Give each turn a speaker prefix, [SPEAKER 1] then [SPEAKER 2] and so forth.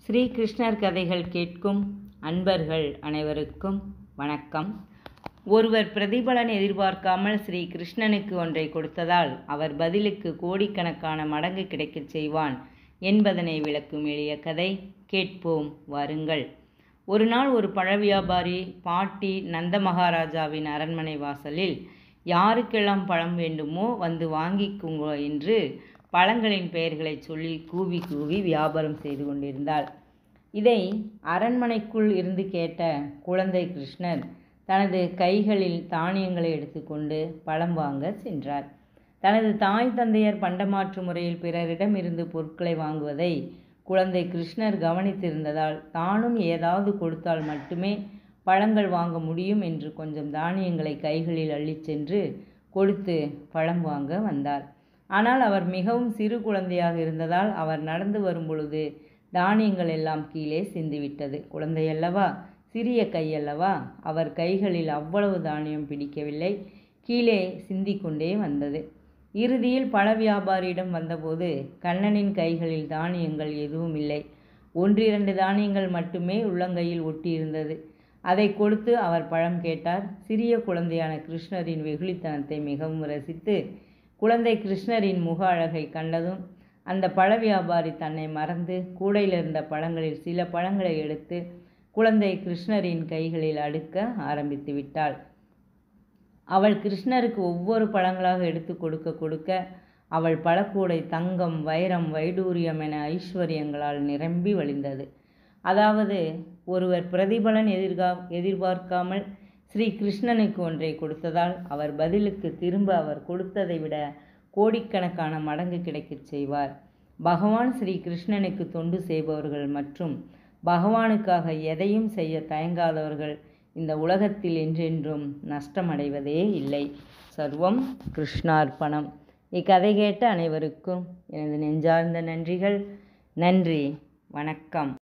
[SPEAKER 1] ஸ்ரீ கிருஷ்ணர் கதைகள் கேட்கும் அன்பர்கள் அனைவருக்கும் வணக்கம் ஒருவர் பிரதிபலன் எதிர்பார்க்காமல் ஸ்ரீ கிருஷ்ணனுக்கு ஒன்றை கொடுத்ததால் அவர் பதிலுக்கு கோடிக்கணக்கான மடங்கு கிடைக்கச் செய்வான் என்பதனை விளக்கும் எளிய கதை கேட்போம் வாருங்கள் ஒரு நாள் ஒரு பழ வியாபாரி பாட்டி நந்த மகாராஜாவின் அரண்மனை வாசலில் யாருக்கெல்லாம் பழம் வேண்டுமோ வந்து வாங்கிக்குங்க என்று பழங்களின் பெயர்களை சொல்லி கூவி கூவி வியாபாரம் செய்து கொண்டிருந்தாள் இதை அரண்மனைக்குள் இருந்து கேட்ட குழந்தை கிருஷ்ணர் தனது கைகளில் தானியங்களை எடுத்துக்கொண்டு பழம் வாங்க சென்றார் தனது தாய் தந்தையர் பண்டமாற்று முறையில் பிறரிடம் இருந்து பொருட்களை வாங்குவதை குழந்தை கிருஷ்ணர் கவனித்திருந்ததால் தானும் ஏதாவது கொடுத்தால் மட்டுமே பழங்கள் வாங்க முடியும் என்று கொஞ்சம் தானியங்களை கைகளில் அள்ளிச் சென்று கொடுத்து பழம் வாங்க வந்தார் ஆனால் அவர் மிகவும் சிறு குழந்தையாக இருந்ததால் அவர் நடந்து வரும் பொழுது தானியங்கள் எல்லாம் கீழே சிந்திவிட்டது குழந்தையல்லவா சிறிய கையல்லவா அவர் கைகளில் அவ்வளவு தானியம் பிடிக்கவில்லை கீழே சிந்திக்கொண்டே வந்தது இறுதியில் பழ வியாபாரியிடம் வந்தபோது கண்ணனின் கைகளில் தானியங்கள் எதுவும் இல்லை ஒன்றிரண்டு தானியங்கள் மட்டுமே உள்ளங்கையில் ஒட்டியிருந்தது அதை கொடுத்து அவர் பழம் கேட்டார் சிறிய குழந்தையான கிருஷ்ணரின் வெகுளித்தனத்தை மிகவும் ரசித்து குழந்தை கிருஷ்ணரின் முக அழகை கண்டதும் அந்த பழ வியாபாரி தன்னை மறந்து கூடையில் இருந்த பழங்களில் சில பழங்களை எடுத்து குழந்தை கிருஷ்ணரின் கைகளில் அடுக்க ஆரம்பித்து விட்டாள் அவள் கிருஷ்ணருக்கு ஒவ்வொரு பழங்களாக எடுத்து கொடுக்க கொடுக்க அவள் பழக்கூடை தங்கம் வைரம் வைடூரியம் என ஐஸ்வர்யங்களால் நிரம்பி வழிந்தது அதாவது ஒருவர் பிரதிபலன் எதிர்கா எதிர்பார்க்காமல் ஸ்ரீ கிருஷ்ணனுக்கு ஒன்றை கொடுத்ததால் அவர் பதிலுக்கு திரும்ப அவர் கொடுத்ததை விட கோடிக்கணக்கான மடங்கு கிடைக்கச் செய்வார் பகவான் ஸ்ரீ கிருஷ்ணனுக்கு தொண்டு செய்பவர்கள் மற்றும் பகவானுக்காக எதையும் செய்ய தயங்காதவர்கள் இந்த உலகத்தில் என்றென்றும் நஷ்டமடைவதே இல்லை சர்வம் கிருஷ்ணார்ப்பணம் இக்கதை கேட்ட அனைவருக்கும் எனது நெஞ்சார்ந்த நன்றிகள் நன்றி வணக்கம்